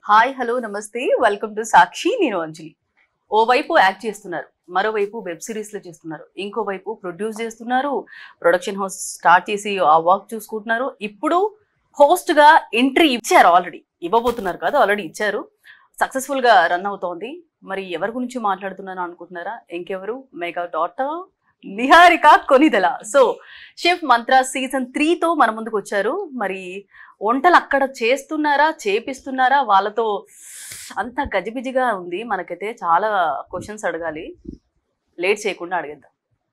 Hi hello నమస్తే welcome to Sakshi నేను అంజలి ఓవైపు యాక్ట్ చేస్తున్నారు మరోవైపు వెబ్ సిరీస్లు చేస్తున్నారు ఇంకోవైపు ప్రొడ్యూస్ చేస్తున్నారు ప్రొడక్షన్ హౌస్ స్టార్ట్ చేసి ఆ వర్క్ చూసుకుంటున్నారు ఇప్పుడు host గా ఎంట్రీ ఇచ్చారు ఆల్రెడీ ఇవ్వబోతున్నారు కదా ఆల్రెడీ ఇచ్చారు సక్సెస్ఫుల్ గా రన్ అవుతోంది మరి ఎవరి గురించి మాట్లాడుతున్నాను అనుకుంటున్నారా ఇంకెవరు mega daughter Niharika Konidela so chef Mantra season తో మన ముందుకు వచ్చారు మరి వంటలు అక్కడ చేస్తున్నారా చేపిస్తున్నారా వాళ్ళతో అంత గజిబిజిగా ఉంది మనకైతే చాలా క్వశ్చన్స్ అడగాలి లేట్ చేయకుండా అడిగేద్దాం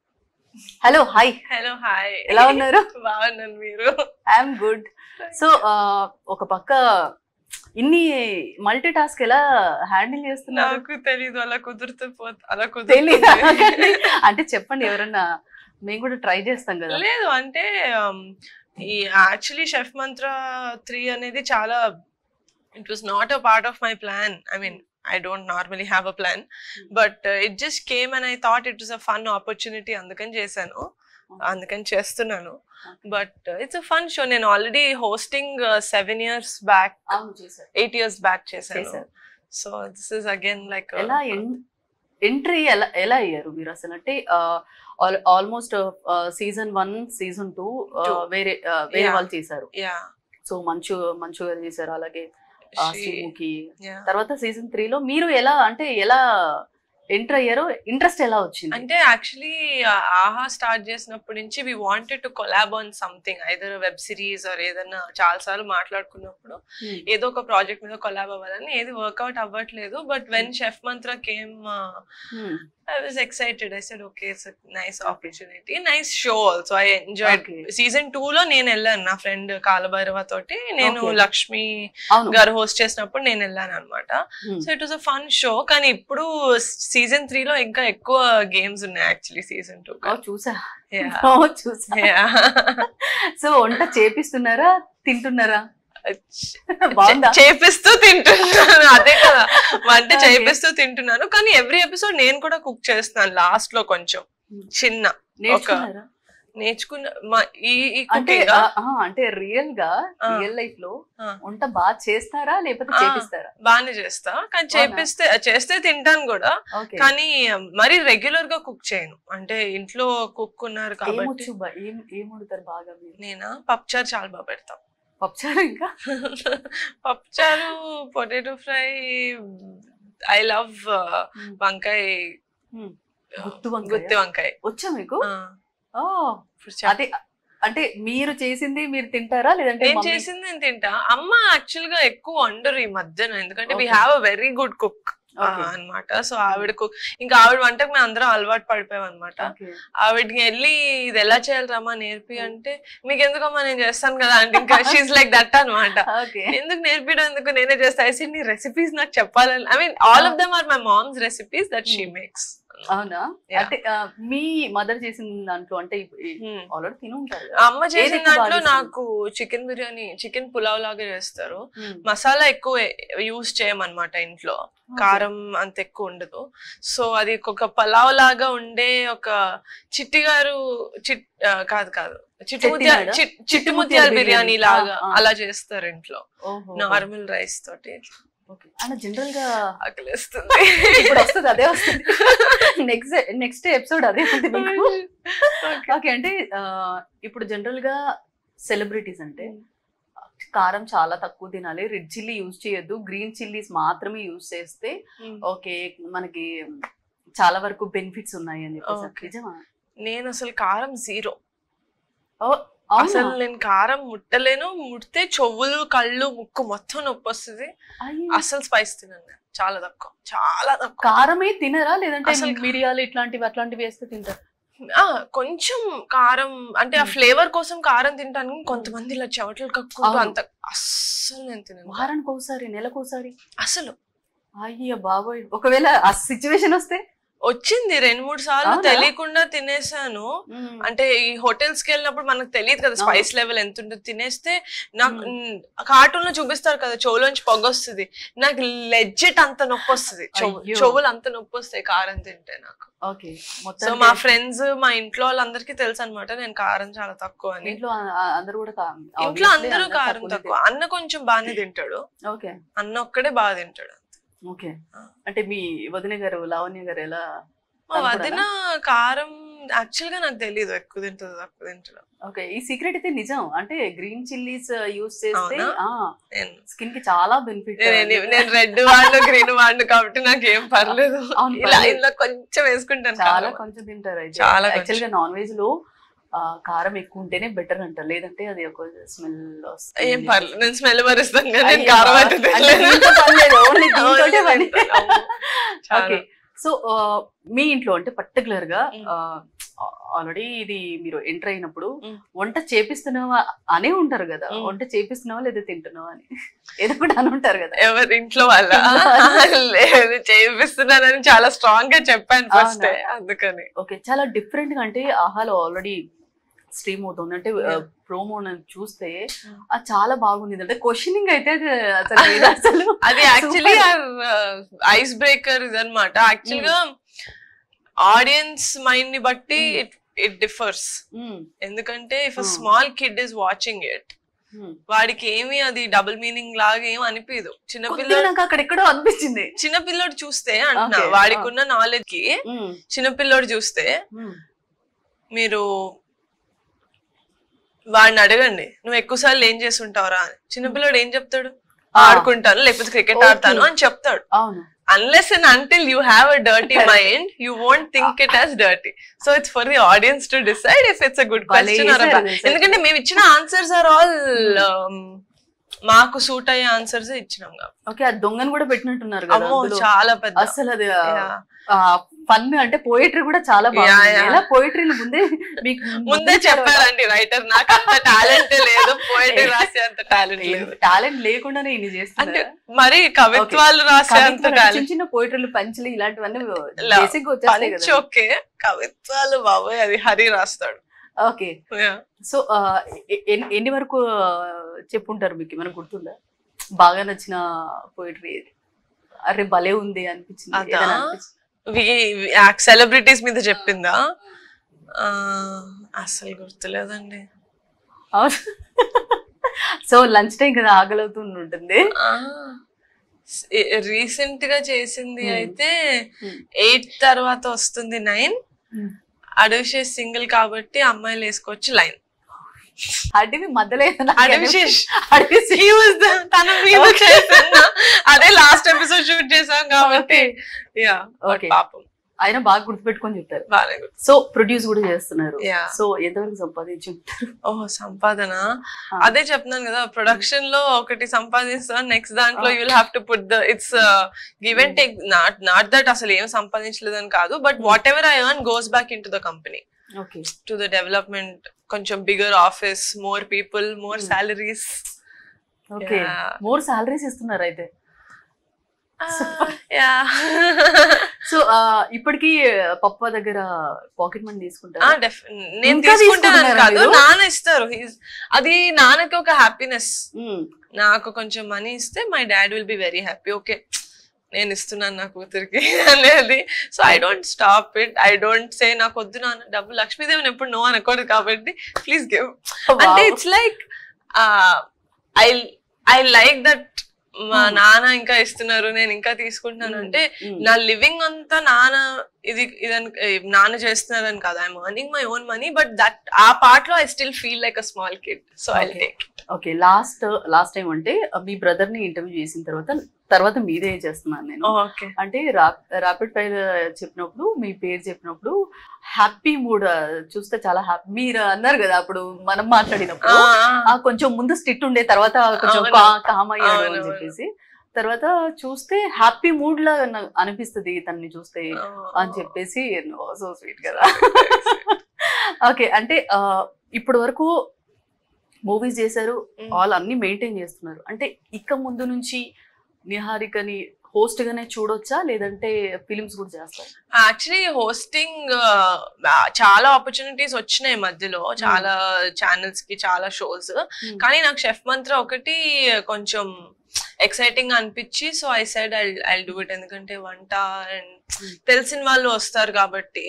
హలో హాయ్ హలో హాయ్ ఎలా ఉన్నారు? బాగున్నాను మీరు ఐఎమ్ గుడ్ సో ఒక పక్క ఇన్ని మల్టీ టాస్క్ ఎలా హ్యాండిల్ చేస్తున్నారు నాకు తెలీదు అలా కుదిరితే పోతే అలా తెలీదా? కుదిరితే అంటే చెప్పండి ఎవరన్నా మేము కూడా ట్రై చేస్తాం కదా లేదు అంటే um, ఈ యాక్చువల్లీ షెఫ్ మంత్ర త్రీ అనేది చాలా it was not a part of my plan I mean I don't normally have a plan but it just came and I thought it was a fun opportunity అందుకని చేశాను అందుకని చేస్తున్నాను but it's a fun show నేను already hosting seven years back అవును చేశారు eight years back చేశాను చేశారు so this is again like ఎలా ఎంట్రీ ఎలా ఎలా అయ్యారు మీరు అసలు అంటే almost season one season two Two. వేరే ఆ, వేరే Yeah. వాళ్ళు చేశారు యా సో మంచు మంచు గారు చేశారు అలాగే ఆ, శ్రీముఖి యా తర్వాత సీజన్ త్రీ లో మీరు ఎలా అంటే ఎలా ఎంటర్ అయ్యారో ఇంట్రెస్ట్ ఎలా వచ్చింది అంటే యాక్చువల్లీ ఆహా స్టార్ట్ చేసినప్పటి నుంచి we wanted to collab on something either web series or ఏదన్నా చాలా సార్లు మాట్లాడుకున్నప్పుడు Hmm. ఏదో ఒక ప్రాజెక్ట్ మీద కొలాబ్ అవ్వాలని ఏది వర్కౌట్ అవ్వట్లేదు but when chef Mantra came Hmm. I was excited I said okay it's nice opportunity nice show also I enjoy Okay. Season two లో నేను వెళ్ళాను నా ఫ్రెండ్ కాలభైరవ తోటి నేను Okay. లక్ష్మి అవును గారు హోస్ట్ చేసినప్పుడు నేను వెళ్ళాను అనమాట Hmm. So it was a fun show కానీ ఇప్పుడు సీజన్ త్రీ లో ఇంకా ఎక్కువ గేమ్స్ ఉన్నాయి యాక్చువల్లీ సీజన్ టూ ఓ, చూసా ఓ, చూసా సో వంట చేపిస్తున్నారా తింటున్నారా బాగుందా చేపిస్తూ తింటున్నాను అదే కదా వంట Okay. చేపిస్తూ తింటున్నాను కానీ ఎవ్రీ ఎపిసోడ్ నేను కూడా కుక్ చేస్తున్నాను లాస్ట్ లో కొంచెం Hmm. చిన్న నేర్చుకున్నారా నేర్చుకున్న మా- ఈ ఈ అంటే cooking ఆ, ఆ, ఆ, అంటే రియల్ గా ఆ. రియల్ లైఫ్ లో ఆ. వంట బాగా చేస్తారా లేకపోతే ఆ. చేపిస్తారా బాగానే చేస్తా కానీ చేపిస్తే చేస్తే తింటాను కూడా ఓకే కానీ మరి రెగ్యులర్ గా కుక్ చేయను అంటే ఇంట్లో కుక్ ఉన్నారు కాబట్టి ఏమొచ్చు బా- ఏం ఏం వండుతారు బాగా మీరు నేనా పప్పుచారు చాలా బాగా పెడతాం పప్పుచారు ఇంకా పప్పుచారు పొటాటో ఫ్రై ఐ లవ్ వంకాయ Hmm. గుత్తి వంకాయ? గుత్తి వంకాయ వచ్చా మీకు ఆ, ఓ ఇప్పుడు చెప్ప- అదే అంటే మీరు చేసింది మీరు తింటారా లేదంటే నేను మమ్మీ- చేసింది నేను తింటా అమ్మ యాక్చువల్ గా ఎక్కువ వండరు ఈ మధ్యన ఎందుకంటే we Okay. Have a very good cook Okay. అన్నమాట సో ఆవిడ కుక్ ఇంకా ఆవిడ వంటకు మేము అందరం అలవాటు పడిపోయాం అనమాట Okay. ఆవిడకి వెళ్ళి ఇది ఎలా చేయాలి రమ్మా నేర్పి అంటే మీకు ఎందుకమ్మా నేను చేస్తాను కదా అంటే ఇంకా షీజ్ లైక్ దట్ అన్నమాట ఓకే ఎందుకు నేర్పించడం ఎందుకు నేనే చేస్తా ఐ నీ రెసిపీస్ నాకు చెప్పాలని I mean all of them are my mom's recipes that she Hmm. Makes అవునా Yeah. అంటే ఆ, మీ మదర్ చేసిన దాంట్లో అంటే ఆల్రెడీ తిని ఉంటారు కదా? అమ్మ చేసిన ఎక్కువ బాగా దాంట్లో ఇష్టం? నాకు చికెన్ బిర్యానీ చికెన్ పులావ్ లాగా చేస్తారు Hmm. మసాలా ఎక్కువ యూస్ చేయమన్నమాట ఇంట్లో Okay. కారం అంత ఎక్కువ ఉండదు సో అది ఒక పలావ్ లాగా ఉండే ఒక చిట్టి గారు చిట్ ఆ, కాదు కాదు చిట్టి ముత్యాల చెట్టినాడా? చిట్- చిట్టి చిట్టి ముత్యాల ముత్యాల బిర్యానీ బిర్యానీ. లాగా ఆ, ఆ. అలా చేస్తారు ఇంట్లో ఓహో. నార్మల్ రైస్ తోటి Okay. అంటే జనరల్ గా ఆకలిస్తుంది ఇప్పుడు వస్తుంది అదే వస్తుంది నెక్స్ట్ నెక్స్ట్ ఎపిసోడ్ అదే ఉంది మీకు Okay. ఓకే అంటే ఆ, ఇప్పుడు జనరల్ గా సెలబ్రిటీస్ అంటే కారం చాలా తక్కువ తినాలి రెడ్ చిల్లీ యూజ్ చేయొద్దు గ్రీన్ చిల్లీస్ మాత్రమే యూజ్ చేస్తే Hmm. ఓకే మనకి చాలా వరకు బెనిఫిట్స్ ఉన్నాయి అని చెప్పేసి Okay. నిజమా నేను అసలు కారం జీరో ఓ, అసలు అవునా? నేను కారం ముట్టలేను ముడితే చెవులు కళ్ళు ముక్కు మొత్తం నొప్పి వస్తుంది అయ్యో. అసలు స్పైస్ తినను నేను. చాలా తక్కువ చాలా తక్కువ కారమే తినరా లేదంటే అసలు కా- మిరియాలు ఇట్లాంటివి అట్లాంటివి వేస్తే తింటారు ఆ, కొంచెం కారం అంటే ఆ Hmm. ఫ్లేవర్ కోసం కారం తింటాను కొంతమంది ఇలా చెవటలు కక్కుంటూ అవును. అంత అస్సలు నేను తినను వారానికి ఒకసారి నెలకు ఒకసారి అసలు అయ్యో బాబోయ్ ఒకవేళ ఆ సిచ్యువేషన్ వస్తే వచ్చింది రెండు మూడు సార్లు అవునా? తెలియకుండా తినేసాను అంటే ఈ హోటల్స్ కి వెళ్ళినప్పుడు మనకు తెలియదు కదా స్పైస్ లెవెల్ ఎంత ఉంటుంది తినేస్తే నాకు కార్టూన్ లో చూపిస్తారు కదా చెవులోంచి పొగ వస్తుంది నాకు లెజ్జెట్ అంత నొప్పి వస్తుంది అయ్యో. చెవులు అంత నొప్పి వస్తాయి కారం తింటే నాకు ఓకే సో మొత్తం మా ఫ్రెండ్స్ మా ఇంట్లో వాళ్ళందరికీ తెలుసు అనమాట నేను కారం చాలా తక్కువ అని ఇంట్లో ఆ- ఆ- అందరూ కూడా కా- ఇంట్లో obviously అందరూ అందరూ కారం తక్కువనే తక్కువ అన్న కొంచెం బాగానే తింటాడు తింటారు. ఓకే అన్న ఒక్కడే బాగా తింటాడు ఓకే ఆ. అంటే మీ వదిన గారు లావణ్య గారు ఎలా మా తను వదిన కారం యాక్చువల్ గా నాకు తెలియదు ఎక్కువ తింటుంది తక్కువ తింటాడు ఓకే ఈ సీక్రెట్ అయితే నిజం అంటే గ్రీన్ చిల్లీస్ యూస్ చేస్తే అవునా? ఆ నేను స్కిన్ కి చాలా బెనిఫిట్ నేను- నేను రెడ్ వాడిను గ్రీన్ వాడిను కాబట్టి నాకు ఏం పర్లేదు అవును, ఇలా పర్లేదు. ఇలా కొంచెం వేసుకుంటాను చాలా కారం. కొంచెం తింటారు అయితే చాలా యాక్చువల్ గా నాన్ వెజ్ లో ఆ, కారం ఎక్కువ ఉంటేనే బెటర్ అంటారు లేదంటే అది ఒక స్మెల్ ఏం పర్లేదు నేను స్మెల్ భరిస్తాను కానీ నేను కారం అయితే తినలేను. అవును, పని అవును. చాలా. ఓకే సో మీ ఇంట్లో అంటే పర్టికులర్ గా Mm. ఆల్రెడీ ఇది మీరు ఎంటర్ అయినప్పుడు Mm. వంట చేపిస్తున్నావా అనే ఉంటారు కదా Mm. వంట చేపిస్తున్నావా లేదా తింటున్నావా అని ఏదో కూడా అని ఉంటారు కదా ఎవరి ఇంట్లో వాళ్ళ ఇంట్లో వాళ్ళ. లేదు చేపిస్తున్నానని చాలా స్ట్రాంగ్ గా చెప్పాను ఫస్ట్ అవునా? అందుకని ఓకే చాలా డిఫరెంట్ గా అంటే ఆహాలో ఆల్రెడీ స్ట్రీమ్ అవుతుంది అంటే Yeah. ప్రోమో చూస్తే Mm. అది చాలా బాగుంది అంటే క్వశ్చనింగ్ అయితే అది అసలు లేదు అసలు అది యాక్చువల్లీ ఐస్ బ్రేకర్ ఇదన్నమాట యాక్చువల్ గా ఆడియన్స్ మైండ్ ని బట్టి Mm. It it differs Mm. ఎందుకంటే if a Mm. Small kid is watching it Mm. వాడికి ఏమి అది డబుల్ మీనింగ్ లాగా ఏం అనిపించదు కొద్దిగా చిన్నపిల్లడు నాకు అక్కడెక్కడో అనిపించింది చిన్నపిల్లడు చూస్తే అంటున్నా Okay. వాడికి ఉన్న నాలెడ్జ్ కి Mm. చిన్నపిల్లడు చూస్తే Mm. మీరు వాడిని అడగండి నువ్వు ఎక్కువ సార్లు ఏం చేస్తుంటావురా అని చిన్నపిల్లడు ఏం చెప్తాడు ఆ. ఆడుకుంటాను లేకపోతే క్రికెట్ Okay. ఆడతాను అని చెప్తాడు అవును unless and until you have a dirty Correct. mind, you won't think it as dirty. So it's for the audience to decide if it's a good భలే question or a చేశారు bad. తెలుసా? ఎందుకంటే మేము ఇచ్చిన ఆన్సర్స్ ఆర్ ఆల్ మాకు suit అయ్యే answers ఇచ్చినాం కాబట్టి. ఓకే ఆ దొంగను కూడా పెట్టినట్టున్నారు కదా అమ్మో అందులో. చాలా పెద్ద అసలు అది Yeah. ఫన్ అంటే పోయిటరీ కూడా చాలా Yeah, బాగుంది yeah. ఎలా పోయిటరీని ముందే మీకు ముందే చెప్పారండి రైటర్ నాకు అంత టాలెంట్ లేదు పోయిటరీ రాసే అంత టాలెంట్ లేదు టాలెంట్ లేకుండానే ఇన్ని అంటే చేస్తున్నారు మరి కవిత్వాలు రాసే అంత చిన్న టాలెంట్ చిన్న పోయిటరీలు పంచులు ఇలాంటివన్నీ లా- బేసిక్ వచ్చేస్తాయి పంచ్ కదా ఓకే కవిత్వాలు బాబోయ్ అది హరి రాస్తాడు ఓకే Yeah. సో ఎన్ని వరకు ఆ, చెప్పుంటారు మీకు ఏమైనా గుర్తుందా బాగా నచ్చిన పోయిటరీ అరే భలే ఉంది అనిపించింది అదా? ఏదైనా అనిపించింది? సెలబ్రిటీస్ మీద చెప్పిందా ఆ, అసలు గుర్తులేదండి అవును సో లంచ్ టైం కదా ఆకలవుతూ ఉంటుంది రీసెంట్ గా చేసింది Hmm. అయితే Hmm. ఎయిట్ తర్వాత వస్తుంది నైన్ Hmm. అడవిశేష్ సింగిల్ కాబట్టి అమ్మాయిలు వేసుకోవచ్చు లైన్ అడివి మధ్యలో ఏదైనా అడవిశేష్ అడివి He was the- తన మీద చేసిన అదే లాస్ట్ ఎపిసోడ్ షూట్ చేసాం కాబట్టి యా Okay. పాపం ఆయన బాగా గుర్తుపెట్టుకొని చెప్తారు బాగానే గుర్తు సో ప్రొడ్యూస్ కూడా చేస్తున్నారు Yeah. సో ఎంతవరకు సంపాదించి ఉంటారు ఓహో సంపాదన Ah. అదే చెప్తున్నాను కదా ప్రొడక్షన్ లో ఒకటి సంపాదిస్తా నెక్స్ట్ దాంట్లో Ah. You'll have to put the it's give and take not not that అసలు ఏం సంపాదించలేదని కాదు but whatever I earn goes back into the company okay to the development కొంచెం bigger office more people more Hmm. Salaries okay more salaries ఇస్తున్నారు అయితే so ఇప్పటికి పప్ప దగ్గర పాకెట్ మనీ తీసుకుంటారు నేను ఇంకా తీసుకుంటాను తీసుకుంటున్నారా కాదు మీరు? నాన్న ఇస్తారు He's- అది నాన్నకి ఒక హ్యాపీనెస్ నాకు కొంచెం మనీ ఇస్తే my dad will be very happy okay నేను ఇస్తున్నాను నా కూతురికి అనేది so I don't stop it I don't say నాకు వద్దు నాన్న డబ్బు లక్ష్మీదేవిని ఎప్పుడు నో అనకూడదు కాబట్టి ప్లీజ్ గివ్ అంటే it's like I I like that మా Hmm. నాన్న ఇంకా ఇస్తున్నారు నేను ఇంకా తీసుకుంటున్నాను అంటే నా లివింగ్ అంతా నాన్న ఇది ఇదని నాన్న చేస్తున్నారని కాదు I'm earning my own money but that ఆ పార్ట్ లో I still feel like a small kid so I Okay. Take okay last last time అంటే మీ బ్రదర్ ని ఇంటర్వ్యూ చేసిన తర్వాత తర్వాత మీదే చేస్తున్నాను నేను ఓకే అంటే ర్యాపిడ్ ఫైర్ చెప్పినప్పుడు మీ పేరు చెప్పినప్పుడు హ్యాపీ మూడ్ చూస్తే చాలా హ్యాపీ మీరు అన్నారు కదా అప్పుడు మనం మాట్లాడినప్పుడు ఆ కొంచెం ముందు స్టిట్ ఉండే తర్వాత కొంచెం అవును. కా- కామ్ అయ్యాడు అని అవును, చెప్పేసి తర్వాత చూస్తే హ్యాపీ మూడ్ లా నా- అనిపిస్తుంది తనని చూస్తే అని చెప్పేసి సో స్వీట్ కదా ఓకే అంటే ఆ, ఇప్పటి వరకు మూవీస్ చేశారు Mm. ఆల్ అన్ని మెయింటైన్ చేస్తున్నారు అంటే ఇక ముందు నుంచి నిహారికని హోస్ట్ గానే చూడొచ్చా లేదంటే ఫిలిమ్స్ కూడా చేస్తారు యాక్చువల్లీ హోస్టింగ్ చాలా ఆపర్చునిటీస్ వచ్చినాయి మధ్యలో చాలా ఛానల్స్ కి చాలా షోస్ కానీ నాకు షెఫ్ మంత్ర ఒకటి కొంచెం ఎక్సైటింగ్ అనిపించి so I side I I do it ఎందుకంటే వంట అండ్ Hmm. తెలిసిన వాళ్ళు వస్తారు కాబట్టి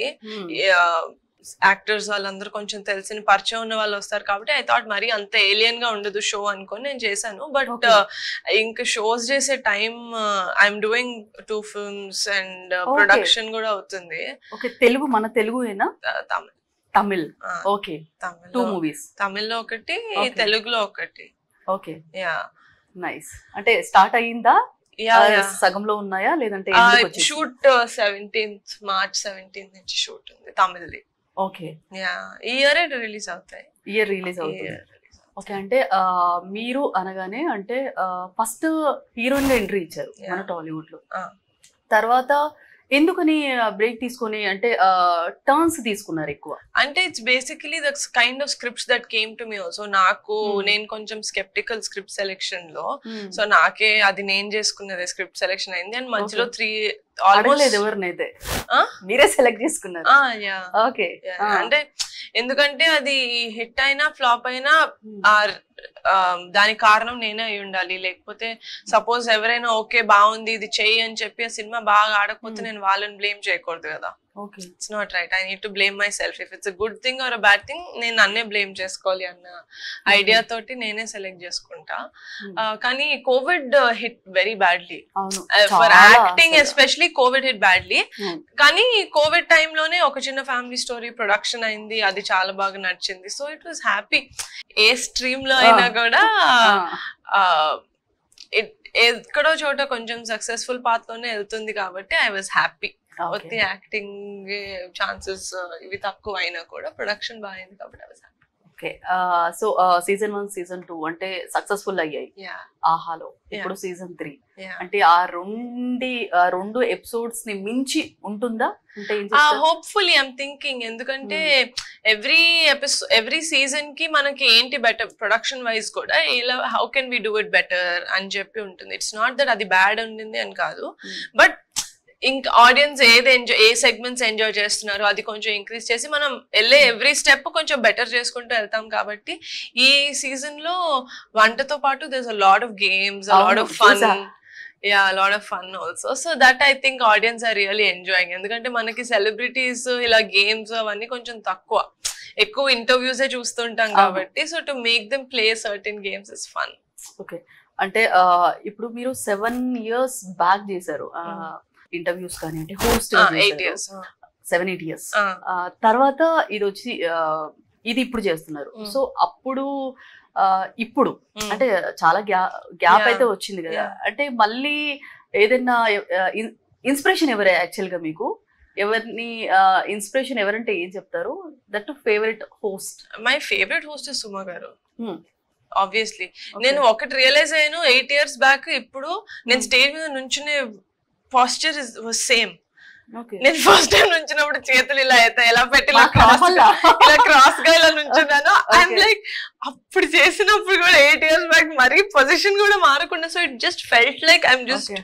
యాక్టర్స్ వాళ్ళందరూ కొంచెం తెలిసిన పరిచయం ఉన్న వాళ్ళు వస్తారు కాబట్టి ఐ థాట్ మరి అంత ఏలియన్ గా ఉండదు షో అనుకొని నేను చేశాను బట్ Okay. ఇంకా షోస్ చేసే time I'm doing two films and Okay. Production కూడా అవుతుంది ఓకే తెలుగు మన తెలుగు ఏనా త- తమిళ్ తమిళ్ ఆ, ఓకే టూ తమిళ్లో మూవీస్ తమిళ్లో ఒకటి Okay. తెలుగులో ఒకటి ఓకే యా నైస్ అంటే స్టార్ట్ అయ్యిందా యా ఆ, సగంలో ఉన్నాయా లేదంటే ఎందుకు వచ్చేసింది? షూట్ సెవెంటీన్త్ మార్చ్ సెవెంటీన్త్ నుంచి షూట్ ఉంది తమిళ్ది ఓకే యా ఈ ఇయర్ రిలీజ్ అవుతాయి ఇయర్ రిలీజ్ ఈ అవుతుంది year release అవుతాయి. ఓకే అంటే ఆ, మీరు అనగానే అంటే ఫస్ట్ హీరోయిన్ గా ఎంట్రీ ఇచ్చారు మన Yeah. టాలీవుడ్ లో ఆ. తర్వాత ఎందుకని బ్రేక్ తీసుకొని అంటే టర్న్స్ తీసుకున్నారు ఎక్కువ అంటే it's basically that's kind of scripts that came to me also నాకు Hmm. నేను కొంచెం స్కెప్టికల్ స్క్రిప్ట్ సెలెక్షన్ లో సో నాకే అది నేను చేసుకున్నది స్క్రిప్ట్ సెలెక్షన్ అయింది అండ్ మధ్యలో Okay. త్రీ అడగలేదు ఆల్మోస్ట్ ఎవరినైతే ఆ? మీరే సెలెక్ట్ చేసుకున్నారు యా ఓకే అంటే ఎందుకంటే అది హిట్ అయినా ఫ్లాప్ అయినా ఆ ఆ, దానికి కారణం నేనే అయి ఉండాలి లేకపోతే సపోజ్ ఎవరైనా ఓకే బాగుంది ఇది చెయ్యి అని చెప్పి ఆ సినిమా బాగా ఆడకపోతే Hmm. నేను వాళ్ళని బ్లేమ్ చేయకూడదు కదా okay it's not right I need to blame myself if it's good thing or bad thing నేను నన్నే బ్లేమ్ చేసుకోవాలి అన్న ఐడియా తోటి నేనే సెలెక్ట్ చేసుకుంటా ఆ, కానీ కోవిడ్ హిట్ వెరీ బ్యాడ్లీ అవును ఫర్ చాలా యాక్టింగ్ అసలు. Especially COVID hit badly Hmm. కానీ కోవిడ్ టైంలోనే ఒక చిన్న ఫ్యామిలీ స్టోరీ ప్రొడక్షన్ అయింది అది చాలా బాగా నచ్చింది so it was happy a stream లో అయినా కూడా ఆ, it- ఎక్కడో చోట కొంచెం సక్సెస్ఫుల్ పాత్ లోనే వెళ్తుంది కాబట్టి ఐ వాజ్ హ్యాపీ okay. ఒత్తి యాక్టింగ్ ఛాన్సెస్ ఇవి తక్కువ అయినా కూడా ప్రొడక్షన్ బాగుంది కాబట్టి I was happy okay so season one season two అంటే సక్సెస్ఫుల్ అయ్యాయి యా ఆహాలో ఇప్పుడు సీజన్ త్రీ యా అంటే ఆ రెండి ఆ రెండు ఎపిసోడ్స్ ని మించి ఉంటుందా అంటే ఏం చెప్తారు? హోప్ఫుల్లీ ఐమ్ థింకింగ్ ఎందుకంటే ఎవ్రీ ఎపిసోడ్ ఎవ్రీ సీజన్ కి మనకి ఏంటి బెటర్ ప్రొడక్షన్ వైజ్ కూడా ఇలా how can we do it better అని చెప్పి ఉంటుంది ఇట్స్ నాట్ దట్ అది బ్యాడ్ ఉండింది అని కాదు Hmm. బట్ ఇంకా ఆడియన్స్ ఏది ఎంజాయ్ ఏ సెగ్మెంట్స్ ఎంజాయ్ చేస్తున్నారో అది కొంచెం ఇంక్రీజ్ చేసి మనం వెళ్ళే ఎవ్రీ స్టెప్ కొంచెం బెటర్ చేసుకుంటూ వెళ్తాం కాబట్టి ఈ సీజన్ లో వంటతో పాటు this a lot of games lot అవును, ఆఫ్ ఫన్ చూసా. Yeah lot of fun also so that I think audience are really enjoying ఎందుకంటే మనకి సెలబ్రిటీస్ ఇలా గేమ్స్ అవన్నీ కొంచెం తక్కువ ఎక్కువ ఇంటర్వ్యూసే చూస్తుంటాం అవును. కాబట్టి so to make them play certain games is fun okay అంటే ఆ, ఇప్పుడు మీరు సెవెన్ ఇయర్స్ బ్యాక్ చేశారు ఇంటర్వ్యూస్ కానీ అంటే host eight years seven eight years తర్వాత ఇది వచ్చి ఆ, ఇది ఇప్పుడు చేస్తున్నారు Mm. సో అప్పుడు ఆ, ఇప్పుడు అంటే చాలా గ్యాప్ గ్యాప్ Yeah. అయితే వచ్చింది కదా Yeah. అంటే మళ్ళీ ఏదైనా ఇన్స్పిరేషన్ ఎవరే యాక్చువల్ గా మీకు ఎవరిని ఇన్స్పిరేషన్ ఎవరంటే ఏం చెప్తారు that favourite host my favourite host is Suma garu obviously నేను ఒకటి రియలైజ్ అయ్యాను ఎయిట్ ఇయర్స్ బ్యాక్ ఇప్పుడు నేను Hmm. స్టేజ్ మీద నుంచునే పాస్చర్ ఇస్ సేమ్ ఓకే నేను ఫస్ట్ టైం నుంచినప్పుడు చేతులు ఇలా అయితే ఎలా పెట్టి ఇలా cross గా ఇలా క్రాస్ గా ఇలా నుంచున్నాను ఐఎమ్ Okay. లైక్ అప్పుడు చేసినప్పుడు కూడా ఎయిట్ ఇయర్స్ బ్యాక్ మరీ పొజిషన్ కూడా మారకుండా so it just felt like I'm just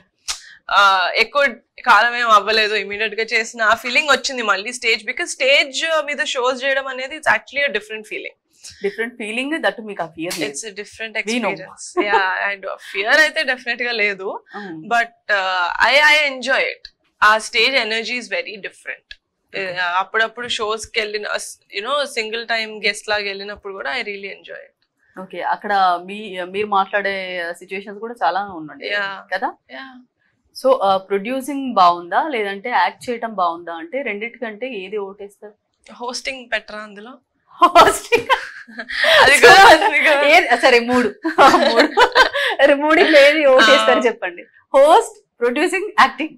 ఎక్కువ కాలం ఏం అవ్వలేదు ఇమీడియట్ గా చేసిన ఆ ఫీలింగ్ వచ్చింది మళ్ళీ స్టేజ్ బికాస్ స్టేజ్ మీద షోస్ చేయడం అనేది it's actually different feeling different feeling that మీకు ఆ ఫియర్ లేదు it's different We know. Experience yeah and fear అయితే డెఫినెట్ గా లేదు but I I enjoy it ఆ stage energy is very different అప్పుడప్పుడు షోస్ కి వెళ్ళిన యునో సింగిల్ టైం గెస్ట్ లాగా వెళ్ళినప్పుడు కూడా I really enjoy it okay అక్కడ మీ మీరు మాట్లాడే సిచ్యువేషన్స్ కూడా చాలా ఉండండి Yeah. కదా యా సో ప్రొడ్యూసింగ్ బాగుందా లేదంటే యాక్ట్ చేయటం బాగుందా అంటే రెండిటికంటే ఏది ఓటేస్తారు హోస్టింగ్ పెట్టరా అందులో Hosting. అది కూడా అది కూడా. ఏ- సరే మూడు మూడు అరే మూడిట్లో ఏది ఓటేస్తారు Ah. చెప్పండి host producing acting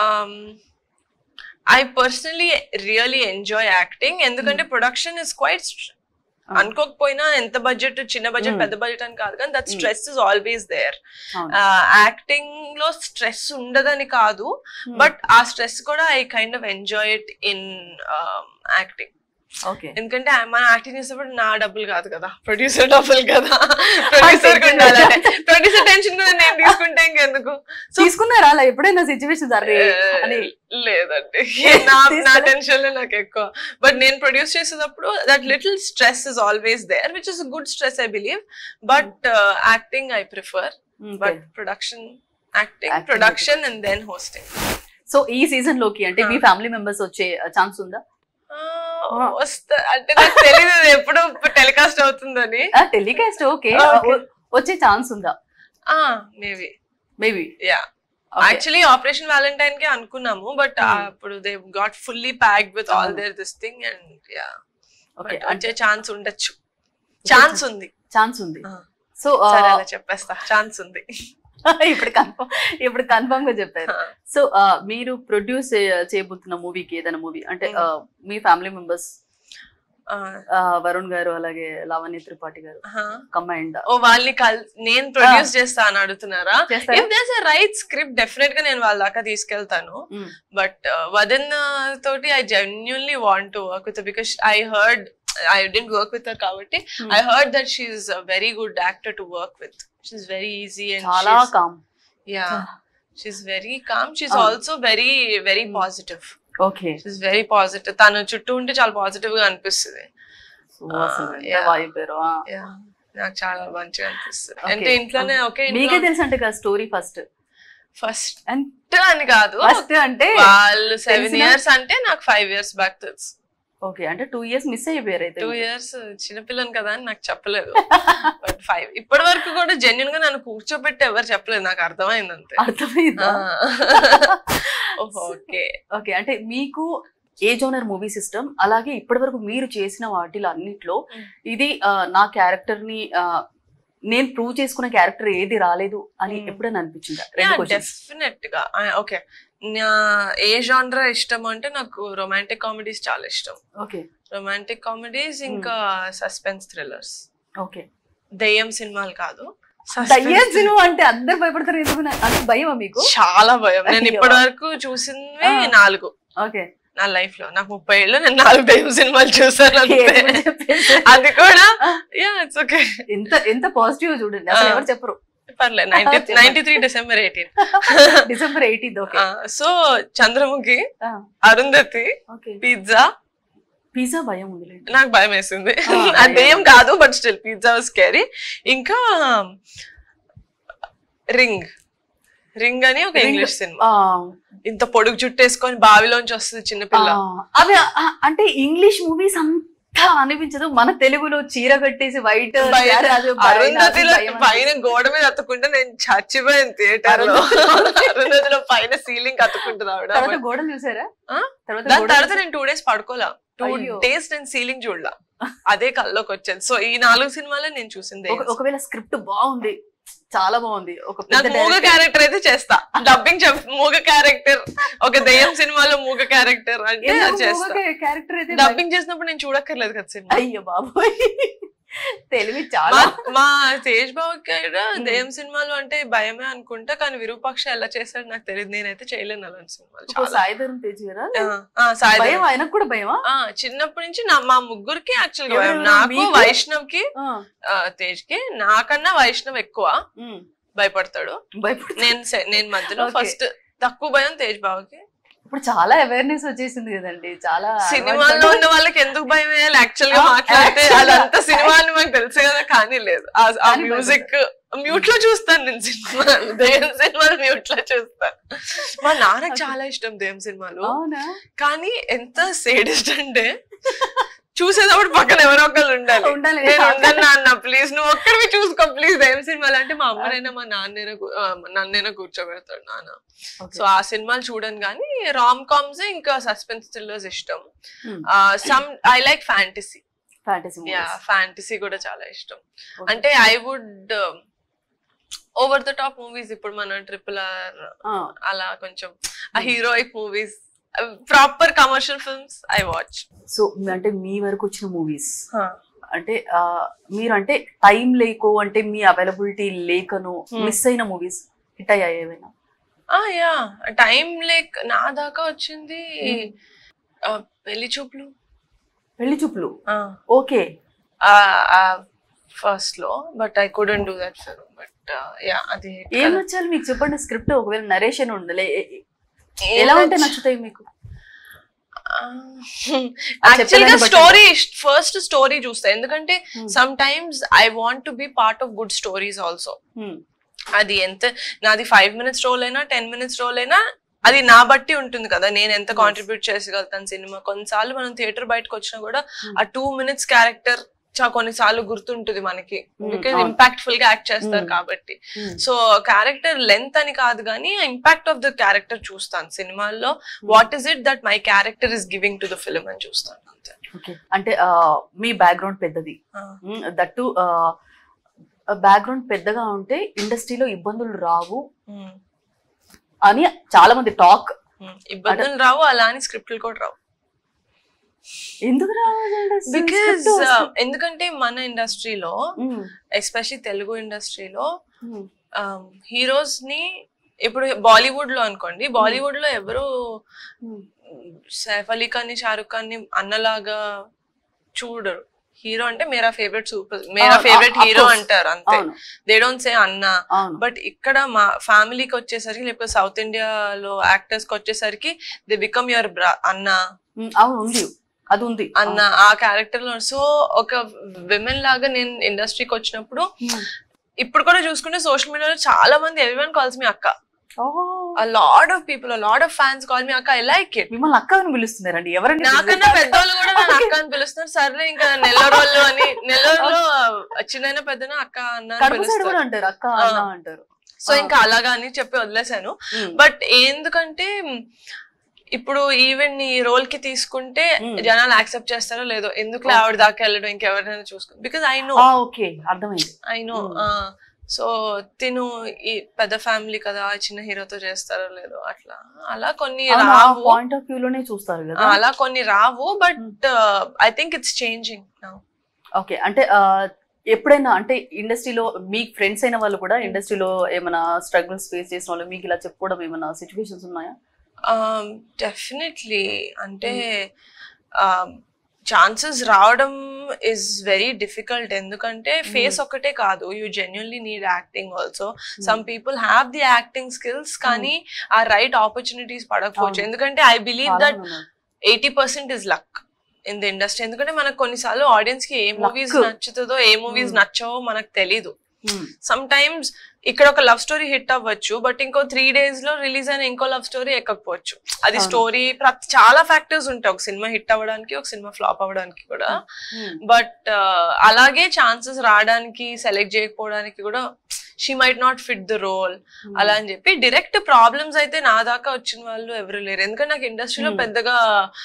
I personally really enjoy acting ఎందుకంటే ప్రొడక్షన్ ఇస్ క్వైట్ అనుకోకపోయినా ఎంత బడ్జెట్ చిన్న బడ్జెట్ Mm. పెద్ద బడ్జెట్ అని కాదు కానీ that Mm. Stress is always there అవును. యాక్టింగ్ లో స్ట్రెస్ ఉండదని కాదు బట్ ఆ స్ట్రెస్ కూడా I kind of enjoy it in acting okay ఎందుకంటే ఆ- మనం యాక్టింగ్ చేసేటప్పుడు నా డబ్బులు కాదు కదా ప్రొడ్యూసర్ డబ్బులు కదా ప్రొడ్యూసర్ ఉండాలంటే ప్రొడ్యూసర్ టెన్షన్ కూడా నేను తీసుకుంటే ఇంకెందుకు సో తీసుకున్నారా అలా ఎప్పుడైనా సిచ్యువేషన్ అరే అని లేదండి నా నా తీసుకోలే? టెన్షన్ నాకు ఎక్కువ బట్ నేను ప్రొడ్యూస్ చేసేటప్పుడు that little stress is always there which is good stress I believe but acting I prefer but production acting Acting production and then hosting so ఈ సీజన్ లోకి అంటే మీ ఆ. ఫ్యామిలీ మెంబర్స్ వచ్చే chance ఉందా వస్తా అంటే నాకు తెలియదు అది ఎప్పుడు టెలికాస్ట్ అవుతుందని టెలికాస్ట్ ఓకే Ah, okay. వచ్చే ఛాన్స్ ఉందా maybe maybe yeah actually Operation Valentine కి అనుకున్నాము బట్ Hmm. అప్పుడు they got fully packed with all అవును. There this thing and yeah okay వచ్చే ఛాన్స్ ఉండొచ్చు ఛాన్స్ ఉంది ఛాన్స్ ఉంది Ah. సో సరే అలా చెప్పేస్తా ఛాన్స్ ఉంది ఇప్పుడు కన్ఫర్మ్ ఇప్పుడు కన్ఫర్మ్ గా చెప్పారు సో మీరు ప్రొడ్యూస్ చేయబోతున్న మూవీకి ఏదైనా మూవీ అంటే Hmm. uh, మీ family members Ah, Varun garu అలాగే లావణ్య త్రిపాఠి గారు huh. కంబైండ్ ఓ వాళ్ళని కల్ నేను ప్రొడ్యూస్ చేస్తా అని అడుగుతున్నారా చేస్తారా if this right script definite గా నేను వాళ్ళ దాకా తీసుకెళ్తాను Mm. బట్ వదిన్ తోటి I genuinely want to work with because I heard I didn't work with కాబట్టి Hmm. I heard that she's very good actor to work with she's very easy and చాలా calm yeah she's very calm she's Ah. Also very very Hmm. Positive okay she's very positive తను చుట్టూ ఉంటే చాలా positive గా అనిపిస్తుంది yeah. వాయిపోయారు Yeah. నాకు చాలా మంచిగా అనిపిస్తుంది Okay. అంటే ఇంట్లోనే ఓకే మీకే తెలుసు అంటే కదా స్టోరీ ఫస్ట్ ఫస్ట్ అండ్ అని కాదు ఫస్ట్ అంటే వాళ్ళు సెవెన్ తెలిసిన- ఇయర్స్ అంటే నాకు ఫైవ్ ఇయర్స్ బ్యాక్ తెలుసు ఓకే అంటే టూ ఇయర్స్ మిస్ అయిపోయారు అయితే టూ ఇయర్స్ చిన్నపిల్లని కదా అని నాకు చెప్పలేదు బట్ ఫైవ్ ఇప్పటి వరకు కూడా జెన్యున్ గా నన్ను కూర్చోబెట్టి ఎవరు చెప్పలేదు నాకు అర్థమైంది అంతే అర్థమైందా ఓకే ఓకే అంటే మీకు ఏ జోనర్ మూవీ సిస్టమ్ అలాగే ఇప్పటి వరకు మీరు చేసిన వాటిలో అన్నిట్లో Mm. ఇది ఆ, నా క్యారెక్టర్ ని ఆ, నేను ప్రూవ్ చేసుకున్న క్యారెక్టర్ ఏది రాలేదు అని Mm. ఎప్పుడైనా అనిపించిందా రెండు క్వశ్చన్స్ డెఫినెట్ గా ఓకే నా ఏ జానరా ఇష్టం అంటే నాకు రొమాంటిక్ కామెడీస్ చాలా ఇష్టం ఓకే రొమాంటిక్ కామెడీస్ ఇంకా సస్పెన్స్ థ్రిల్లర్స్ ఓకే దెయ్యం సినిమాలు కాదు దయ్యం Suspense సినిమా అంటే అందరు భయపడతారు ఎందుకు నా- అంత భయమా మీకు చాలా భయం నేను అయ్యో. ఇప్పటి వరకు చూసినవి ఆ. నాలుగు ఓకే నా లైఫ్ లో నాకు ముప్పై ఏళ్ళు నేను నాలుగు దెయ్యం సినిమాలు చూసాను అంతే. ఏమని చెప్పేసి. అది కూడా ఆ. యా ఇట్స్ ఓకే ఎంత ఎంత పాజిటివ్ చూడండి అసలు ఆ. ఎవరు చెప్పరు పర్లేదు నైన్టీ చెప్పండి. Ninety three December eighteen December eighteenth okay so Chandramukhi ఆ. అరుంధతి ఓకే పిజ్జా పిజ్జా భయం ఉంది నాకు భయం వేసింది ఆ, అది ఏం కాదు but still pizza was carry ఇంకా రింగ్ రింగ్ అని ఒక Ring. ఇంగ్లీష్ సినిమా ఇంత పొడుగు చుట్టేసుకొని బావిలోంచి వస్తుంది చిన్నపిల్ల అవి ఆ, అంటే ఇంగ్లీష్ మూవీస్ అంతా అనిపించదు మన తెలుగులో చీర కట్టేసి వైట్ భయం. అరుంధతిలో పైన గోడ మీద అతుక్కుంటే నేను చచ్చిపోయాను థియేటర్ లో అరుంధతిలో పైన సీలింగ్ అతుక్కుంటుంది ఆవిడ తర్వాత గోడలు చూసారా ఆ? తర్వాత దాని గోడలు తర్వాత నేను టూ డేస్ పడుకోలా టూ అయ్యో. డేస్ నేను సీలింగ్ చూడలా అదే కల్లోకి వచ్చేది సో ఈ నాలుగు సినిమాలే నేను చూసింది ఒక- ఒకవేళ స్క్రిప్ట్ బాగుంది చాలా బాగుంది ఒక నాకు పెద్ద మూగ director- క్యారెక్టర్ అయితే చేస్తా డబ్బింగ్ చెప్ మూగ క్యారెక్టర్ ఒక దెయ్యం సినిమాలో మూగ క్యారెక్టర్ అంటే ఎందుకు అది చేస్తా మూగ క్యారెక్టర్ అయితే డబ్బింగ్ చేసినప్పుడు నేను చూడక్కర్లేదు కదా సినిమా అయ్యో బాబోయ్ తెలివి చాలా మా- మా తేజ్ బాబు గారు Hmm. దెయ్యం సినిమాలు అంటే భయమే అనుకుంటా కానీ విరూపాక్ష ఎలా చేశాడు నాకు తెలియదు నేనైతే చేయలేను అలాంటి సినిమాలు ఒక చాలా సాయిధరం తేజ్ గారా ఆ, ఆ, సాయి భయం ధరమ్. ఆయనకు కూడా భయమా ఆ, చిన్నప్పటి నుంచి నా మా ముగ్గురికి యాక్చువల్ గా భయం. ఎవరెవరు? నాకు మీకు? వైష్ణవ్ కి ఆ, తేజ్ కి నాకన్నా వైష్ణవ్ ఎక్కువ ఉమ్, భయపడతాడు భయపడుతుంది నేను సె- నేను మధ్యలో Okay. ఫస్ట్ తక్కువ భయం తేజ్ బాబుకి ఇప్పుడు చాలా అవేర్నెస్ వచ్చేసింది కదండి చాలా సినిమాల్లో ఉన్న వాళ్ళకి ఎందుకు భయం వేయాలి యాక్చువల్ గా ఆ, మాట్లాడితే actual గా. అదంతా సినిమా అని మాకు తెలుసు కదా కానీ లేదు ఆ- ఆ కానీ మ్యూజిక్ మ్యూట్ లో చూస్తాను నేను సినిమా దెయ్యం సినిమాలు మ్యూట్ లో చూస్తాను మా నాన్నకి చాలా ఇష్టం దెయ్యం సినిమాలు అవునా కానీ ఎంత సేడిస్ట్ అంటే చూసేటప్పుడు పక్కన ఎవరో ఒకళ్ళు ఉండాలి ఉండాలి నేను ఉండను నాన్న ప్లీజ్ నువ్వు ఒక్కడివి చూసుకో ప్లీజ్ దెయ్యం సినిమాలు అంటే మా అమ్మనైనా మా నాన్నైనా కూ- ఆ, నన్నైనా కూర్చోబెడతాడు నాన్న Okay. సో ఆ సినిమాలు చూడను కానీ రామ్ కామ్స్ ఇంకా సస్పెన్స్ థ్రిల్లర్స్ ఇష్టం Hmm. Some I like fantasy fantasy yeah movies fantasy కూడా చాలా ఇష్టం అంటే I would over the top movies ఇప్పుడు మన ట్రిపుల్ ఆర్ అలా కొంచెం ఆ heroic movies proper commercial films I watch so అంటే మీ వరకు వచ్చిన మూవీస్ అంటే ఆ, మీరు అంటే టైం లేకో అంటే మీ అవైలబిలిటీ లేకనో Hmm. మిస్ అయిన మూవీస్ హిట్ అయ్యాయి ఏమైనా యా టైం లేక్ నా దాకా వచ్చింది Hmm. ఆ, పెళ్లి చూపులు పెళ్లి చూపులు ఓకే ఫస్ట్ లో but I couldn't do that film but yeah అది ఏం నచ్చాలి మీకు చెప్పండి స్క్రిప్ట్ ఒకవేళ నరేషన్ ఉండలే ఎలా ఉంటే నచ్చుతాయి మీకు యాక్చువల్ గా చెప్పేదాన్ని బట్టి స్టోరీ ఫస్ట్ స్టోరీ చూస్తా ఎందుకంటే Hmm. Sometimes I want to be part of good stories also Hmm. అది ఎంత నాది ఫైవ్ మినిట్స్ రోల్ అయినా టెన్ మినిట్స్ రోల్ అయినా అది నా బట్టి ఉంటుంది కదా నేను ఎంత Yes. కాంట్రిబ్యూట్ చేసగలుగుతాను సినిమా కొన్నిసార్లు మనం థియేటర్ బయటకు వచ్చినా కూడా Hmm. ఆ టూ మినిట్స్ క్యారెక్టర్ చా కొన్నిసార్లు గుర్తుంటుంది మనకి Hmm, బికాజ్ అవును. ఇంపాక్ట్ఫుల్ గా యాక్ట్ చేస్తారు Hmm. కాబట్టి Hmm. సో క్యారెక్టర్ లెంత్ అని కాదు కానీ ఇంపాక్ట్ ఆఫ్ ద క్యారెక్టర్ చూస్తాను సినిమాల్లో what is it that my character is giving to the film అని చూస్తాను అంతే ఓకే అంటే ఆ, మీ బ్యాక్గ్రౌండ్ పెద్దది Ah. దట్టు బ్యాక్గ్రౌండ్ పెద్దగా ఉంటే ఇండస్ట్రీలో ఇబ్బందులు రావు Hmm. అని చాలా మంది టాక్ Hmm. ఇబ్బందులు రావు అలా అని స్క్రిప్ట్లు కూడా రావు ఎందుకు రావు బికాజ్ ఎందుకంటే మన ఇండస్ట్రీలో ఎస్పెషల్లీ తెలుగు ఇండస్ట్రీలో హీరోస్ ని ఇప్పుడు బాలీవుడ్ లో అనుకోండి బాలీవుడ్ లో ఎవరు సైఫ్ అలీ ఖాన్ ని షారుఖ్ ఖాన్ ని అన్నలాగా చూడరు హీరో అంటే మేరా ఫేవరెట్ సూపర్ మేరా Ah, favourite ah, of hero course. అంటారు అంతే అవును దే డోంట్ సే అన్న అవును బట్ ఇక్కడ మా ఫ్యామిలీకి వచ్చేసరికి లేకపోతే సౌత్ ఇండియాలో యాక్టర్స్ కి వచ్చేసరికి దే బికమ్ యువర్ అన్న ఉమ్, అవును ఉంది అది ఉంది అన్న ఆ క్యారెక్టర్ లో సో ఒక విమెన్ లాగా నేను ఇండస్ట్రీకి వచ్చినప్పుడు ఉమ్. ఇప్పుడు కూడా చూసుకుంటే సోషల్ మీడియాలో చాలా మంది ఎవ్రీవన్ కాల్స్ మీ అక్క ఓ, a lot of people a lot of fans call me అక్క ఐ లైక్ ఇట్ మిమ్మల్ని అక్క అని పిలుస్తున్నారండి ఎవరండి నాకన్నా పెద్దవాళ్ళు కూడా నన్ను అక్క అని పిలుస్తున్నారు సర్లే ఇంకా నెల్లూరు అని నెల్లూరులో చిన్న పెద్దన అక్క అన్న అని కడప సైడ్ కూడా పిలుస్తారు అంటారు అక్క ఆ. అన్న అంటారు సో ఇంకా అలాగా అని చెప్పి వదిలేశాను ఉమ్. బట్ ఎందుకంటే ఇప్పుడు ఈవెన్ ఈ రోల్ కి తీసుకుంటే Hmm. జనాలు యాక్సెప్ట్ చేస్తారో లేదో ఎందుకు Okay. ఆవిడ దాకా వెళ్ళడం ఇంకెవరైనా చూసుకో బికాస్ ఐ నో ఆ, ఓకే అర్థమైంది ఐ నో Hmm. సో తిను ఈ పెద్ద ఫ్యామిలీ కదా చిన్న హీరోతో చేస్తారో లేదో అట్లా అలా కొన్ని రావు పాయింట్ ఆఫ్ వ్యూ లోనే చూస్తారు ఆ, కదా అలా కొన్ని రావు but I think it's changing okay అంటే ఆ, ఎప్పుడైనా అంటే ఇండస్ట్రీలో మీకు ఫ్రెండ్స్ అయిన వాళ్ళు కూడా ఇండస్ట్రీలో ఏమైనా స్ట్రగుల్స్ ఫేస్ చేసిన వాళ్ళు మీకు ఇలా చెప్పుకోవడం ఏమైనా సిచ్యువేషన్స్ ఉన్నాయా డెఫినెట్లీ అంటే ఛాన్సెస్ రావడం ఇస్ వెరీ డిఫికల్ట్ ఎందుకంటే ఫేస్ ఒక్కటే కాదు you genuinely need acting also some people have the acting skills కానీ ఆ రైట్ ఆపర్చునిటీస్ పడకపోవచ్చు అవును. ఎందుకంటే ఐ బిలీవ్ చాలా దట్ మంది ఉన్నారు. Eighty percent is luck in the industry ఎందుకంటే మనకు కొన్నిసార్లు ఆడియన్స్ కి ఏ మూవీస్ Luck. నచ్చుతుందో ఏ మూవీస్ Hmm. నచ్చవో మనకు తెలీదు Hmm. సమ్ టైమ్స్ ఇక్కడ ఒక లవ్ స్టోరీ హిట్ అవ్వచ్చు బట్ ఇంకో త్రీ డేస్ లో రిలీజ్ అయిన ఇంకో లవ్ స్టోరీ ఎక్కకపోవచ్చు అది అవును. స్టోరీ చాలా ఫ్యాక్టర్స్ ఉంటాయి ఒక సినిమా హిట్ అవ్వడానికి ఒక సినిమా ఫ్లాప్ అవ్వడానికి కూడా Hmm. బట్ అలాగే ఛాన్సెస్ రావడానికి సెలెక్ట్ చేయకపోవడానికి కూడా she might not fit the role Hmm. అలా అని చెప్పి డైరెక్ట్ ప్రాబ్లమ్స్ అయితే నా దాకా వచ్చిన వాళ్ళు ఎవరు లేరు ఎందుకంటే నాకు ఇండస్ట్రీలో Hmm. పెద్దగా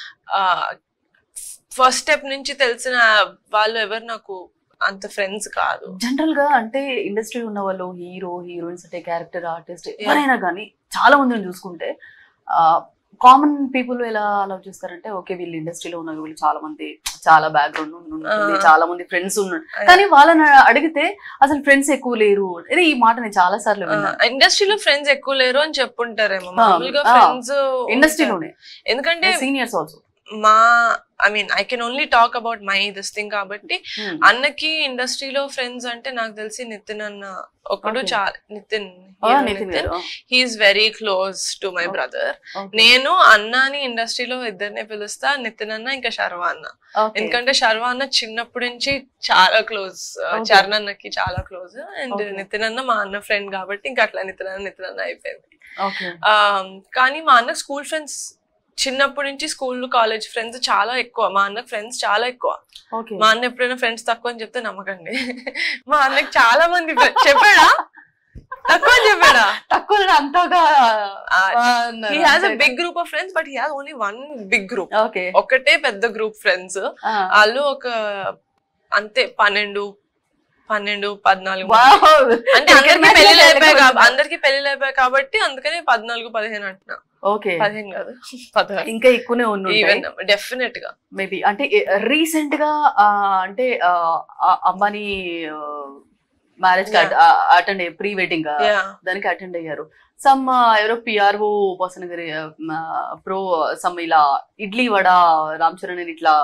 ఫస్ట్ స్టెప్ నుంచి తెలిసిన వాళ్ళు ఎవరు నాకు అంత ఫ్రెండ్స్ కాదు జనరల్ గా అంటే ఇండస్ట్రీ ఉన్న వాళ్ళు హీరో హీరోయిన్స్ అంటే క్యారెక్టర్ ఆర్టిస్ట్ ఎవరైనా కానీ చాలా మందిని చూసుకుంటే కామన్ పీపుల్ ఎలా అలౌ చేస్తారంటే ఓకే వీళ్ళు ఇండస్ట్రీలో ఉన్నారు వీళ్ళు చాలా మంది చాలా బ్యాక్గ్రౌండ్ ఉంటుంది ఆ. చాలా మంది ఫ్రెండ్స్ ఉన్నారు కానీ వాళ్ళని అడిగితే అసలు ఫ్రెండ్స్ ఎక్కువ లేరు అదే ఈ మాట నేను చాలా సార్లు విన్నాను ఇండస్ట్రీలో ఫ్రెండ్స్ ఎక్కువ లేరు అని చెప్పుంటారేమో ఆ, మామూలుగా ఆ. ఫ్రెండ్స్ ఇండస్ట్రీలోనే ఎందుకంటే సీనియర్స్ ఆల్సో మా I mean I can only talk about my this thing కాబట్టి అన్నకి ఇండస్ట్రీలో ఫ్రెండ్స్ అంటే నాకు తెలిసి నితిన్ అన్న ఒకడు Okay. చాలా Nitin Nitin garu he's very close to my Okay. Brother Okay. నేను అన్నాని ఇండస్ట్రీలో ఇద్దరినే పిలుస్తా నితిన్ అన్న ఇంకా శర్వ అన్న Okay. ఎందుకంటే శర్వ అన్న చిన్నప్పటి నుంచి చాలా క్లోజ్ Okay. చరణ్ అన్నకి చాలా క్లోజ్ అండ్ Okay. నితిన్ అన్న మా అన్న ఫ్రెండ్ కాబట్టి ఇంకా అట్లా నితిన్ అన్న నితిన్ అన్న అయిపోయింది Okay. Um, కానీ మా అన్న స్కూల్ ఫ్రెండ్స్ చిన్నప్పటి నుంచి స్కూల్ కాలేజ్ ఫ్రెండ్స్ చాలా ఎక్కువ మా అన్నకు ఫ్రెండ్స్ చాలా ఎక్కువ Okay. మా అన్న ఎప్పుడైనా ఫ్రెండ్స్ తక్కువ అని చెప్తే నమ్మకండి మా అన్నకి చాలా మంది friends- చెప్పాడా తక్కువ అని చెప్పాడా తక్కువ అంతగా he has a big group of friends but he has only one big group okay ఒకటే పెద్ద గ్రూప్ ఫ్రెండ్స్ వాళ్ళు ఒక అంతే పన్నెండు పన్నెండు పద్నాలుగు మంది. అంటే అందరికి పెళ్లి అయిపోయాయి కాబ- అందరికి పెళ్లి అయిపోయాయి కాబట్టి అందుకని పద్నాలుగు పదిహేను అంటున్నా ఓకే పదిహేను కాదు పదహారు ఇంకా ఎక్కువనే ఉన్నాయి ఈవెన్ డెఫినెట్ గా మేబీ అంటే రీసెంట్ గా ఆ, అంటే ఆ, ఆ అంబానీ మ్యారేజ్ కి అటెండ్ ప్రీ వెడ్డింగ్ యా దానికి అటెండ్ అయ్యారు సమ్ ఎవరో పిఆర్ఓ పర్సన్ గారి ప్రో సమ్ ఇలా ఇడ్లీ వడ రామ్ చరణ్ అని ఇట్లా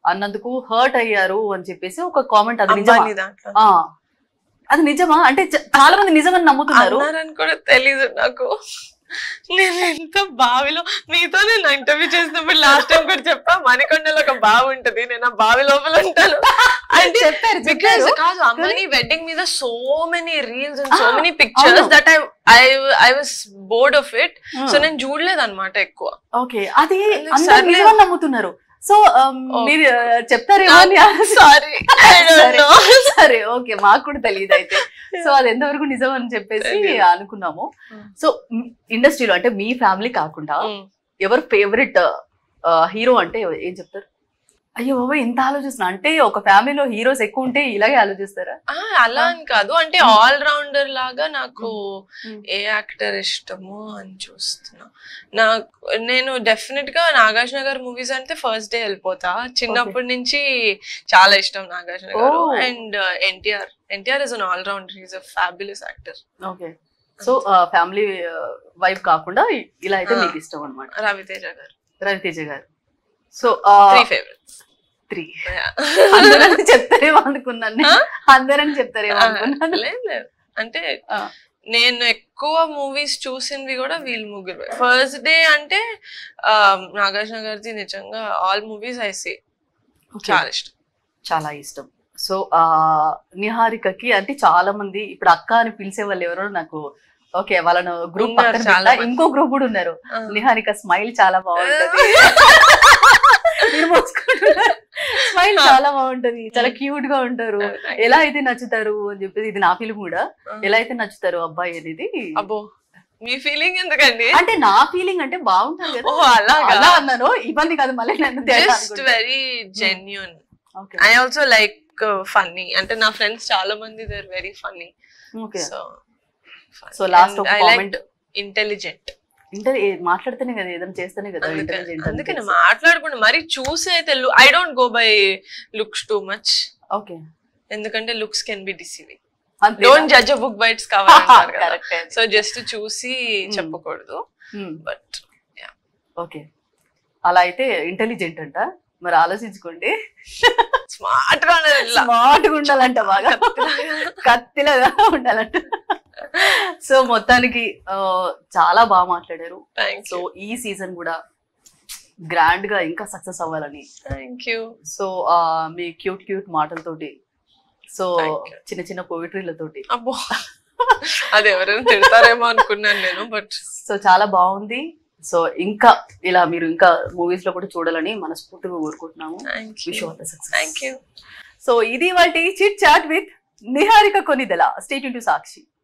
అన్నందుకు హర్ట్ అయ్యారు అని చెప్పేసి ఒక కామెంట్ అది నిజమా అంబానీ దాంట్లో ఆ, అది నిజమా అంటే చ- చాలా మంది నిజమని నమ్ముతున్నారు అన్నారని కూడా తెలీదు నాకు నేను ఎంత బావిలో మీతో నేను ఇంటర్వ్యూ చేసినప్పుడు లాస్ట్ టైం కూడా చెప్పా మణికొండలో ఒక బావి ఉంటది నేను ఆ బావి లోపల ఉంటాను అంటే చెప్పారు బికాస్ చెప్పారు కాదు అమ్మని వెడ్డింగ్ మీద so many reels and so Ah, many pictures అవును. That I I I was bored of it so నేను చూడలేదు అనమాట ఎక్కువ ఓకే అది అందుకు అందరు సర్లే. నిజమని నమ్ముతున్నారు సో Oh. మీరు ఆ, చెప్తారేమో అని సారీ సరే. సరే ఓకే మాకు కూడా తెలియదు అయితే సో అది ఎంతవరకు నిజం అని చెప్పేసి తెలీదు. అనుకున్నాము Mm. సో ఇండస్ట్రీలో అంటే మీ ఫ్యామిలీ కాకుండా ఎవరు ఫేవరెట్ హీరో అంటే ఎవ- ఏం చెప్తారు అయ్యో బాబా ఇంత ఆలోచిస్తున్నా అంటే ఒక ఫ్యామిలీలో హీరోస్ ఎక్కువ ఉంటే ఇలాగే ఆలోచిస్తారా అలా అని కాదు అంటే ఆల్ రౌండర్ లాగా నాకు Mm. ఏ యాక్టర్ ఇష్టము అని చూస్తున్నా నాకు నేను డెఫినెట్ గా నాగార్జున గారి మూవీస్ అంటే ఫస్ట్ డే వెళ్ళిపోతా చిన్నప్పటి నుంచి చాలా ఇష్టం Nagarjuna garu Oh. And NTR NTR is an all rounder he's a fabulous actor okay so family wife కాకుండా ఇ- ఇలా అయితే Ah. మీకు ఇష్టం అనమాట Raviteja garu Ravi Teja garu so three favourites three అందరని చెప్తారేమో అనుకున్నాను నేను. Huh? అందరని చెప్తారేమో అనుకున్నాను లేదు లేదు అంటే Ah. నేను ఎక్కువ మూవీస్ చూసినవి కూడా వీళ్ళు ముగ్గురు ఫస్ట్ డే అంటే ఆ, నాగార్జున గారిది నిజంగా all movies I see Okay. చాలా ఇష్టం చాలా ఇష్టం సో ఆ నిహారికకి అంటే చాలా మంది ఇప్పుడు అక్క అని పిలిచే వాళ్ళు ఎవరో నాకు ఓకే వాళ్ళను గ్రూప్ ఉన్నారు పక్కన చాలా పెట్టా. మంది. ఇంకో గ్రూప్ కూడా ఉన్నారు ఆ. నిహారిక స్మైల్ చాలా బాగుంటది స్మైల్ చాలా బాగుంటది చాలా క్యూట్ గా ఉంటారు ఎలా అయితే నచ్చుతారు అని చెప్పేసి ఇది నా ఫీలింగ్ కూడా ఎలా అయితే నచ్చుతారు అబ్బాయి అనేది అబ్బో మీ ఫీలింగ్ ఎందుకండి అంటే నా ఫీలింగ్ అంటే బాగుంటారు కదా ఓ అలాగా అలా అన్నాను ఇబ్బంది కాదు మళ్ళీ నన్ను తేడా జస్ట్ అనుకుంటా. Very genuine Okay. I also like funny అంటే నా ఫ్రెండ్స్ చాలా మంది they're very funny Okay. So so last ఒక కామెంట్ ఇంటెలిజెంట్ ఇంటర్ మాట్లాడితేనే కదా ఏదైనా చేస్తేనే కదా ఇంటెలిజెంట్ అందుకని మాట్లాడకుండా మరి చూసి అయితే I don't go by looks too much okay ఎందుకంటే looks can be deceiving don't judge book by its కావాలి కదా సో జస్ట్ చూసి Hmm. చెప్పకూడదు బట్ ఓకే అలా అయితే ఇంటెలిజెంట్ అంట మరి ఆలోచించుకోండి స్మార్ట్ గా స్మార్ట్ గా ఉండాలంట బాగా కత్తిలాగా ఉండాలంట సో మొత్తానికి ఆ, చాలా బాగా మాట్లాడారు థ్యాంక్ సో యూ ఈ సీజన్ కూడా గ్రాండ్ గా ఇంకా సక్సెస్ అవ్వాలని థ్యాంక్ యూ సో ఆ, మీ క్యూట్ క్యూట్ మాటలతోటి సో Thank you. చిన్న చిన్న పోయిటరీలతోటి అబ్బో అది ఎవరైనా తిడతారేమో అనుకున్నాను నేను బట్ సో చాలా బాగుంది సో ఇంకా ఇలా మీరు ఇంకా మూవీస్ లో కూడా చూడాలని మనస్ఫూర్తిగా కోరుకుంటున్నాము thank wish you all the success thank you so ఇది వాటి chit chat with Niharika Konidela state to Sakshi